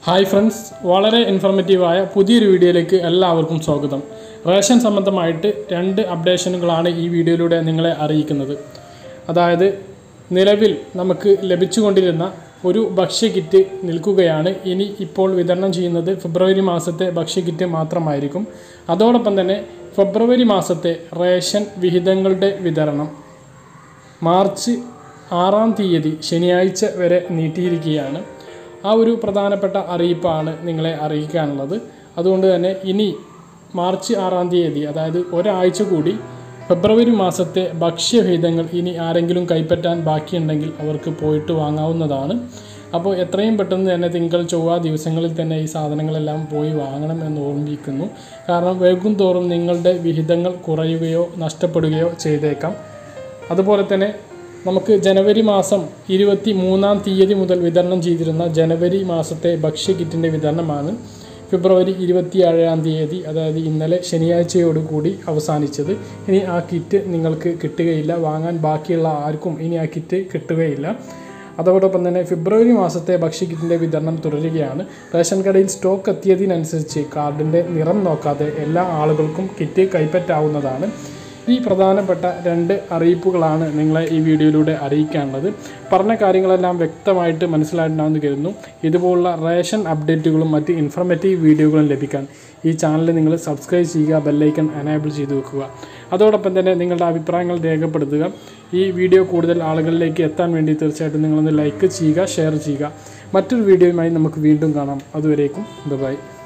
hi friends വളരെ ഇൻഫോർമേറ്റീവായ പുതിയൊരു വീഡിയോയിലേക്ക് എല്ലാവർക്കും സ്വാഗതം റേഷൻ സംബന്ധമായിട്ട് രണ്ട് അപ്ഡേഷനുകളാണ് ഈ വീഡിയോയിലൂടെ നിങ്ങളെ അറിയിക്കുന്നത് അതായത് നിലവിൽ നമുക്ക് ലഭിച്ചുകൊണ്ടിരുന്ന ഒരു ഭക്ഷ്യ കിറ്റ് നിൽക്കുകയാണ് ഇനി ഇപ്പോൾ വിതരണം ചെയ്യുന്നത് ഫെബ്രുവരി മാസത്തെ ഭക്ഷ്യ കിറ്റ് മാത്രമായിരിക്കും അതോടൊപ്പം തന്നെ ഫെബ്രുവരി മാസത്തെ റേഷൻ വിഹിതങ്ങളുടെ വിതരണം മാർച്ച് ആറാം തീയതി ശനിയാഴ്ച വരെ നീട്ടിയിരിക്കുകയാണ് ആ ഒരു പ്രധാനപ്പെട്ട അറിയിപ്പാണ് നിങ്ങളെ അറിയിക്കാനുള്ളത് അതുകൊണ്ട് തന്നെ ഇനി മാർച്ച് ആറാം തീയതി അതായത് ഒരാഴ്ച കൂടി ഫെബ്രുവരി മാസത്തെ ഭക്ഷ്യവിഹിതങ്ങൾ ഇനി ആരെങ്കിലും കൈപ്പറ്റാൻ ബാക്കിയുണ്ടെങ്കിൽ അവർക്ക് പോയിട്ട് വാങ്ങാവുന്നതാണ് അപ്പോൾ എത്രയും പെട്ടെന്ന് തന്നെ തിങ്കൾ ചൊവ്വ ദിവസങ്ങളിൽ തന്നെ ഈ സാധനങ്ങളെല്ലാം പോയി വാങ്ങണം എന്ന് ഓർമ്മിപ്പിക്കുന്നു കാരണം വൈകും തോറും നിങ്ങളുടെ വിഹിതങ്ങൾ കുറയുകയോ നഷ്ടപ്പെടുകയോ ചെയ്തേക്കാം അതുപോലെ തന്നെ നമുക്ക് ജനുവരി മാസം ഇരുപത്തി മൂന്നാം തീയതി മുതൽ വിതരണം ചെയ്തിരുന്ന ജനുവരി മാസത്തെ ഭക്ഷ്യ കിറ്റിൻ്റെ വിതരണമാണ് ഫെബ്രുവരി ഇരുപത്തി ഏഴാം തീയതി അതായത് ഇന്നലെ ശനിയാഴ്ചയോടുകൂടി അവസാനിച്ചത് ഇനി ആ കിറ്റ് നിങ്ങൾക്ക് കിട്ടുകയില്ല വാങ്ങാൻ ബാക്കിയുള്ള ആർക്കും ഇനി ആ കിറ്റ് കിട്ടുകയില്ല അതോടൊപ്പം തന്നെ ഫെബ്രുവരി മാസത്തെ ഭക്ഷ്യക്കിറ്റിൻ്റെ വിതരണം തുടരുകയാണ് റേഷൻ കടയിൽ സ്റ്റോക്ക് എത്തിയതിനനുസരിച്ച് കാർഡിൻ്റെ നിറം നോക്കാതെ എല്ലാ ആളുകൾക്കും കിറ്റ് കൈപ്പറ്റാവുന്നതാണ് ഈ പ്രധാനപ്പെട്ട രണ്ട് അറിയിപ്പുകളാണ് നിങ്ങളെ ഈ വീഡിയോയിലൂടെ അറിയിക്കാനുള്ളത് പറഞ്ഞ കാര്യങ്ങളെല്ലാം വ്യക്തമായിട്ട് മനസ്സിലായിട്ടുണ്ടാകുമെന്ന് കരുതുന്നു ഇതുപോലുള്ള റേഷൻ അപ്ഡേറ്റുകളും മറ്റ് ഇൻഫർമേറ്റീവ് വീഡിയോകളും ലഭിക്കാൻ ഈ ചാനൽ നിങ്ങൾ സബ്സ്ക്രൈബ് ചെയ്യുക ബെല്ലൈക്കൺ എനേബിൾ ചെയ്ത് വെക്കുക അതോടൊപ്പം തന്നെ നിങ്ങളുടെ അഭിപ്രായങ്ങൾ രേഖപ്പെടുത്തുക ഈ വീഡിയോ കൂടുതൽ ആളുകളിലേക്ക് എത്താൻ വേണ്ടി തീർച്ചയായിട്ടും നിങ്ങളൊന്ന് ലൈക്ക് ചെയ്യുക ഷെയർ ചെയ്യുക മറ്റൊരു വീഡിയോയുമായി നമുക്ക് വീണ്ടും കാണാം അതുവരേക്കും ബൈ